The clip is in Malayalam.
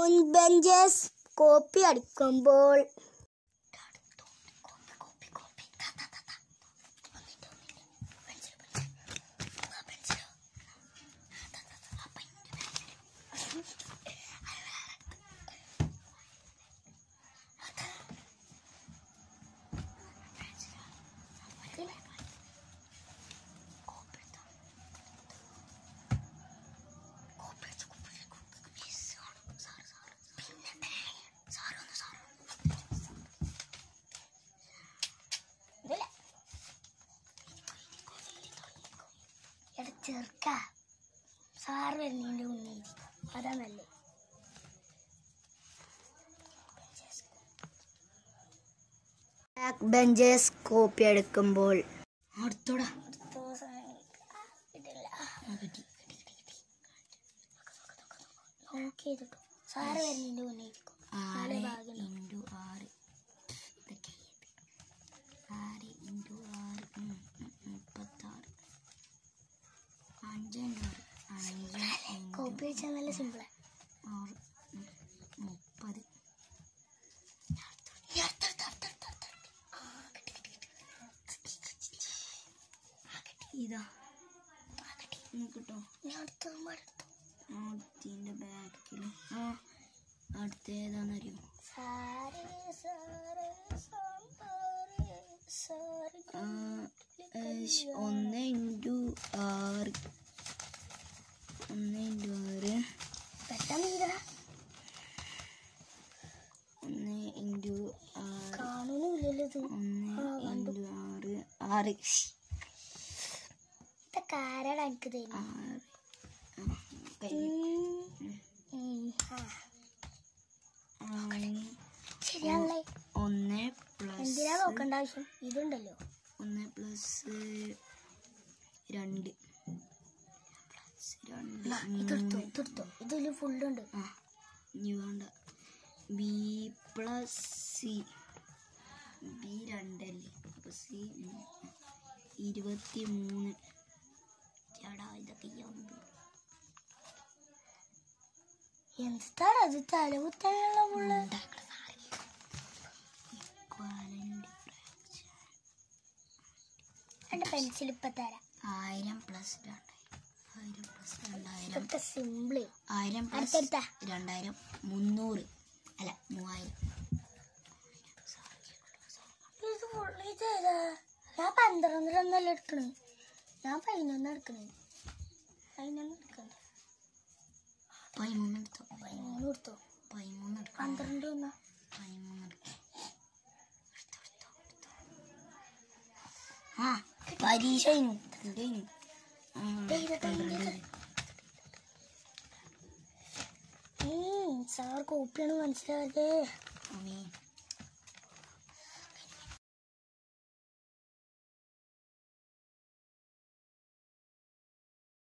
മുൻ ബെഞ്ചസ് കോപ്പി അടിക്കുമ്പോൾ ചെറുക്ക സാറ് വരുന്നതിൻ്റെ മുന്നേ അതാ നല്ലത് ബാക്ക് ബെഞ്ചസ് കോപ്പി എടുക്കുമ്പോൾ അടുത്തോടാ നോക്കി ചെയ്തിട്ടു സാറ് വരുന്നതിൻ്റെ മുന്നേ ഇരിക്കും ആറ് ഭാഗം ഇൻറ്റു ആറ് ഇതൊക്കെ ഏത്? ആറ് ഇൻറ്റു ആറ് ഉം, ഉം, മുപ്പത്താറ് അഞ്ച് ഇൻറ്റു ആറ് അഞ്ച് ഇൻറ്റു കോപ്പി വെച്ചാൽ നല്ല സിമ്പിളാണ് ആറ് ഉം, മുപ്പത് ഇതാ കിട്ടോ ഞാൻ അടുത്തൊന്നും എടുത്തു അടുത്തിൻ്റെ ബാക്കിൽ ആ അടുത്ത ഏതാണെന്നറിയോ സാറ് സാറ് സാമ്പാറ് സാറ് ആ, ഏഷ്, ഒന്ന് ഇൻറ്റു ആറ് ഒന്ന് ഇൻറ്റു ആറ് പെട്ടെന്ന് ചെയ്തടാ ഒന്ന് ഇൻറ്റു ആറ് കാണുന്നില്ലല്ലോ ഇത് ഒന്ന് ഇൻറ്റു ആറ് ആറ് ഇതൊക്കെ ആരാടാ എനിക്ക് തരുന്നത് ആറ് ആ, കൈ. ആ, ഇനി ശരിയാണല്ലേ ഒന്ന് എന്തിനാ പ്ലസ് നോക്കേണ്ട ആവശ്യം ഇതുണ്ടല്ലോ ഒന്ന് പ്ലസ് രണ്ട് പ്ലസ് രണ്ട് ദാ, ഇതെടുത്തോ ഇതെടുത്തോ ഇതിൽ ഫുള്ളുണ്ട് ആ ഇനി വേണ്ട ബി പ്ലസ് സി ബി രണ്ടല്ലേ അപ്പോൾ സി ഇരുപത്തി മൂന്ന് ചേടാ ഇതൊക്കെ ഈ ഒന്ന് എന്താടാ അത് തലകുത്താനുള്ള ഫുള്ള് Equivalent fraction. എന്റെ പെൻസിൽ ഇപ്പൊ തരാം ആയിരം പ്ലസ് രണ്ടായിരം ആയിരം പ്ലസ് രണ്ടായിരം ഇതൊക്കെ സിമ്പിള് ആയിരം പ്ലസ് അടുത്തെടുത്താ രണ്ടായിരം മുന്നൂറ് അല്ല മൂവായിരം ഇത് full ഇത് ഏതാ ഞാൻ പന്ത്രണ്ടിലൊന്നല്ല എടുക്കണേ ഞാൻ പതിനൊന്ന് എടുക്കണേ പതിനൊന്ന് എടുക്കണേ പതിമൂന്ന് എടുത്തോ പതിമൂന്ന് എടുത്തോ പതിമൂന്ന് എടുക്കാം പന്ത്രണ്ട് ഒന്നാ പതിമൂന്ന് എടുക്കാം എടുത്തോ, എടുത്തോ, എടുത്തോ. ആ പരീക്ഷ കഴിഞ്ഞു ഇവിടെ കഴിഞ്ഞു. ആ, ദേ ഇത് ദേ ഇത് പന്ത്രണ്ട്. ഉം, സാർ കോപ്പിയാണ് മനസ്സിലാകേ അമ്മേ